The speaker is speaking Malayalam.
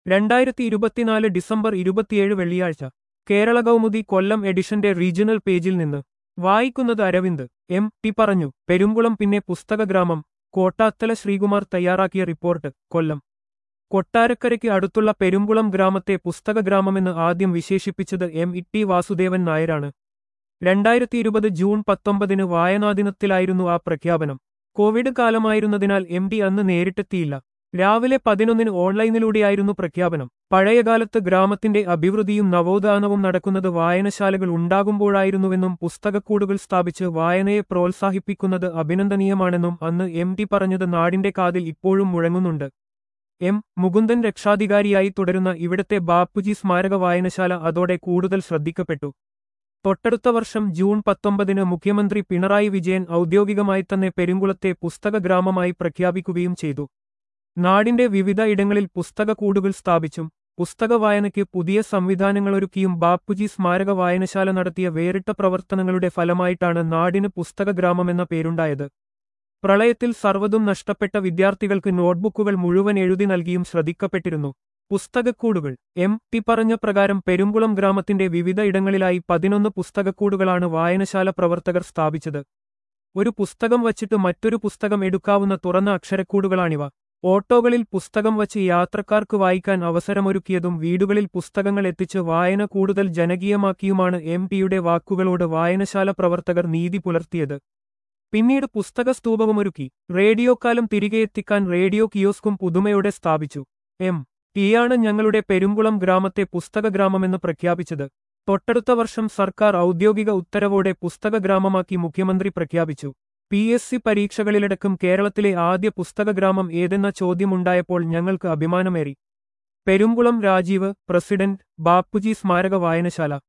രണ്ടായിരത്തി ഇരുപത്തിനാല് ഡിസംബർ ഇരുപത്തിയേഴ് വെള്ളിയാഴ്ച കേരള കൗമുദി കൊല്ലം എഡിഷന്റെ റീജിയണൽ പേജിൽ നിന്ന് വായിക്കുന്നത് അരവിന്ദ് എം ടി പറഞ്ഞു പെരുങ്കുളം പിന്നെ പുസ്തകഗ്രാമം കോട്ടാത്തല ശ്രീകുമാർ തയ്യാറാക്കിയ റിപ്പോർട്ട് കൊല്ലം കൊട്ടാരക്കരയ്ക്ക് അടുത്തുള്ള പെരുമ്പുളം ഗ്രാമത്തെ പുസ്തകഗ്രാമമെന്ന് ആദ്യം വിശേഷിപ്പിച്ചത് എം ഇ ടി വാസുദേവൻ നായരാണ് രണ്ടായിരത്തി ഇരുപത് ജൂൺ പത്തൊമ്പതിന് വായനാദിനത്തിലായിരുന്നു ആ പ്രഖ്യാപനം കോവിഡ് കാലമായിരുന്നതിനാൽ എം ഡി അന്ന് നേരിട്ടെത്തിയില്ല രാവിലെ പതിനൊന്നിന് ഓൺലൈനിലൂടെയായിരുന്നു പ്രഖ്യാപനം പഴയകാലത്ത് ഗ്രാമത്തിന്റെ അഭിവൃദ്ധിയും നവോത്ഥാനവും നടക്കുന്നത് വായനശാലകൾ ഉണ്ടാകുമ്പോഴായിരുന്നുവെന്നും പുസ്തകക്കൂടുകൾ സ്ഥാപിച്ച് വായനയെ പ്രോത്സാഹിപ്പിക്കുന്നത് അഭിനന്ദനീയമാണെന്നും അന്ന് എം ഡി പറഞ്ഞത് നാടിന്റെ കാതിൽ ഇപ്പോഴും മുഴങ്ങുന്നുണ്ട് എം മുകുന്ദൻ രക്ഷാധികാരിയായി തുടരുന്ന ഇവിടത്തെ ബാപ്പുജി സ്മാരക വായനശാല അതോടെ കൂടുതൽ ശ്രദ്ധിക്കപ്പെട്ടു തൊട്ടടുത്ത വർഷം ജൂൺ പത്തൊമ്പതിന് മുഖ്യമന്ത്രി പിണറായി വിജയൻ ഔദ്യോഗികമായി തന്നെ പെരുങ്കുളത്തെ പുസ്തക ഗ്രാമമായി പ്രഖ്യാപിക്കുകയും ചെയ്തു നാടിന്റെ വിവിധ ഇടങ്ങളിൽ പുസ്തകക്കൂടുകൾ സ്ഥാപിച്ചും പുസ്തക വായനയ്ക്ക് പുതിയ സംവിധാനങ്ങളൊരുക്കിയും ബാപ്പുജി സ്മാരക വായനശാല നടത്തിയ വേറിട്ട പ്രവർത്തനങ്ങളുടെ ഫലമായിട്ടാണ് നാടിന് പുസ്തക ഗ്രാമമെന്ന പേരുണ്ടായത് പ്രളയത്തിൽ സർവ്വതും നഷ്ടപ്പെട്ട വിദ്യാർത്ഥികൾക്ക് നോട്ട്ബുക്കുകൾ മുഴുവൻ എഴുതി നൽകിയും ശ്രദ്ധിക്കപ്പെട്ടിരുന്നു പുസ്തകക്കൂടുകൾ എം ടി പറഞ്ഞ പ്രകാരം പെരുങ്കുളം ഗ്രാമത്തിന്റെ വിവിധ ഇടങ്ങളിലായി പതിനൊന്ന് പുസ്തകക്കൂടുകളാണ് വായനശാല പ്രവർത്തകർ സ്ഥാപിച്ചത് ഒരു പുസ്തകം വച്ചിട്ട് മറ്റൊരു പുസ്തകം എടുക്കാവുന്ന തുറന്ന അക്ഷരക്കൂടുകളാണിവ ഓട്ടോകളിൽ പുസ്തകം വച്ച് യാത്രക്കാർക്ക് വായിക്കാൻ അവസരമൊരുക്കിയതും വീടുകളിൽ പുസ്തകങ്ങൾ എത്തിച്ച് വായന കൂടുതൽ ജനകീയമാക്കിയുമാണ് എം പിയുടെ വാക്കുകളോട് വായനശാല പ്രവർത്തകർ നീതി പുലർത്തിയത് പിന്നീട് പുസ്തക സ്തൂപവുമൊരുക്കി റേഡിയോക്കാലം തിരികെ എത്തിക്കാൻ റേഡിയോ കിയോസ്കും പുതുമയോടെ സ്ഥാപിച്ചു എം ടിയാണ് ഞങ്ങളുടെ പെരുങ്കുളം ഗ്രാമത്തെ പുസ്തക ഗ്രാമമെന്ന് പ്രഖ്യാപിച്ചത് തൊട്ടടുത്ത വർഷം സർക്കാർ ഔദ്യോഗിക ഉത്തരവോടെ പുസ്തക ഗ്രാമമാക്കി മുഖ്യമന്ത്രി പ്രഖ്യാപിച്ചു പി എസ് സി പരീക്ഷകളിലടക്കം കേരളത്തിലെ ആദ്യ പുസ്തക ഗ്രാമം ഏതെന്ന ചോദ്യമുണ്ടായപ്പോൾ ഞങ്ങൾക്ക് അഭിമാനമേറി പെരുങ്കുളം രാജീവ് പ്രസിഡന്റ് ബാപ്പുജി സ്മാരക വായനശാല